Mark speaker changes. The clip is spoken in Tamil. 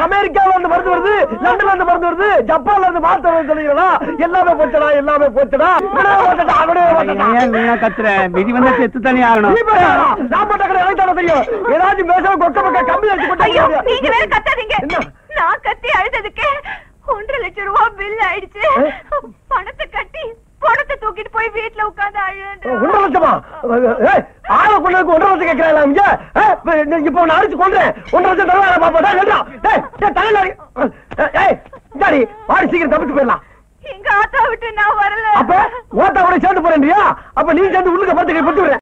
Speaker 1: அமெரிக்கால இருந்து மருந்து வருது லண்டன்ல இருந்து மருந்து வருது ஜப்பான்ல இருந்து மாத்த வருது சொல்லுங்களா எல்லாமே போச்சடா எல்லாமே போச்சடா விடவே மாட்டேன்டா, விடவே மாட்டேன்டா.
Speaker 2: ஏன் வீணா கத்துற விதி வந்தா செத்து தானே ஆகணும்
Speaker 1: நீ பேசுறா. நான் போட்ட கடை எனக்கு தானே தெரியும் ஏதாச்சும் பேச கொக்க பக்க கம்மி அடிச்சு
Speaker 3: ஐயோ
Speaker 1: போட்டு
Speaker 3: நீங்க வேற கத்தாதீங்க
Speaker 1: என்ன?
Speaker 3: நான் கத்தி அழுததுக்கு ஒன்றரை லட்சம் ரூபாய் பில் ஆயிடுச்சு பணத்தை கட்டி பணத்தை தூக்கிட்டு போய் வீட்டுல உட்கார்ந்து
Speaker 1: ஒன்றரை லட்சமா ஏய், ஆளை கொண்டதுக்கு ஒன்றரை லட்சம் கேட்கிறாங்களா இங்க ஏய், இப்ப நீ- இப்ப நான் அடிச்சு கொண்டேன் ஒன்றரை லட்சம் தருவாங்க பாப்பா டேய், நில்றா. டேய், டேய், தலையில அடி. ஏய், ஏய் இந்தாடி வாடி சீக்கிரம் தப்பிச்சு போயிடலாம்
Speaker 3: எங்க ஆத்தா விட்டு நான் வரல
Speaker 1: அப்ப ஓட்டா கூட சேர்ந்து போறேன்றியா அப்ப நீ சேர்ந்து உள்ளுக்க பத்து கை பட்டு விடுறேன்